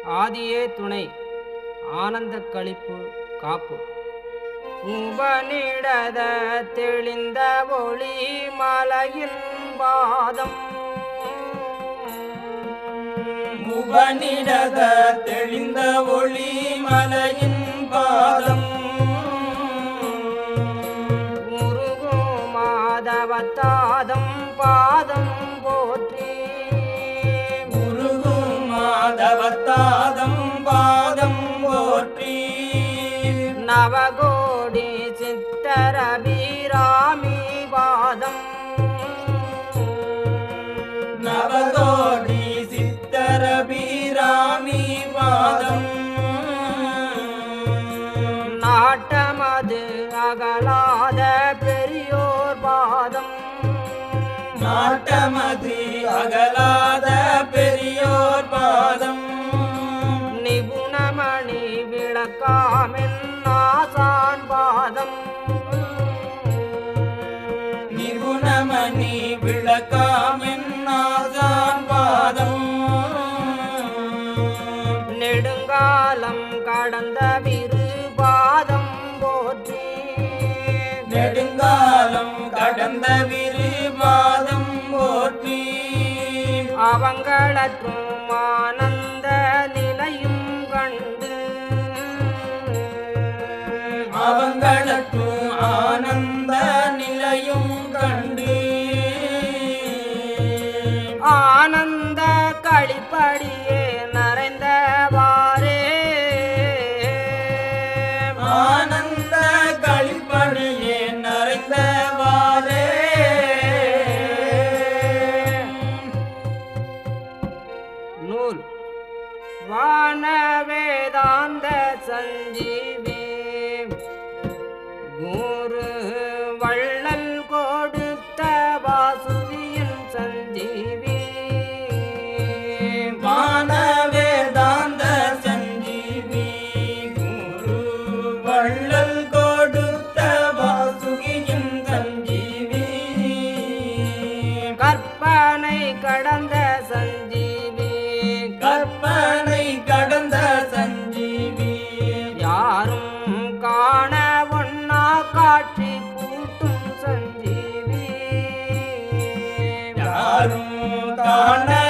ஆதியே துணை ஆனந்த களிப்பு காப்பு உபனிடத தெளிந்த ஒளி மலையின் பாதம் முகனிடத தெளிந்த ஒளி மலையின் பாதம் முருகு மாதவத்தாதம் பாதம் போற்றி முருகும் மாதவத்தாதம் பாதம் போற்றி நவகோடி சித்தரபிராமி பாதம் நவகோடி சித்தரபிராமி பாதம் நாட்டமது அகலாத பெரியோர் பாதம் நாட்டமதி அகலாத பெரியோர் பாதம் நிபுணமணி விளக்காமென் ஆசான் பாதம் நிகுணமணி விளக்காமென் நாசான் பாதம் நெடுங்காலம் கடந்த விரு பாதம் போற்றி நெடுங்காலம் கடந்த விரிவாதம் போற்றி அவங்களற்றும் ஆனந்த நிலையும் கண்டு அவங்களுக்கும் ஆனந்த நிலையும் கண்டு ஆனந்த களிப்படியே நரைந்தவாறே ஆனந்த களிப்படியே நரைந்தவாறே நூல் வான வேதாந்த சஞ்சீவி குரு வள்ளல் கொடுத்த வாசுதியின் சஞ்சீவி வான வேதாந்த சஞ்சீவி குரு வள்ளல் கொடுத்த வாசுகியின் சஞ்சீவி கற்பனை கடந்த சஞ்சீவி கற்பனை கடந்த சஞ்சீவி யாரும் காண ஒன்னா காட்சி கூட்டும் சஞ்சீவி யாரும் காண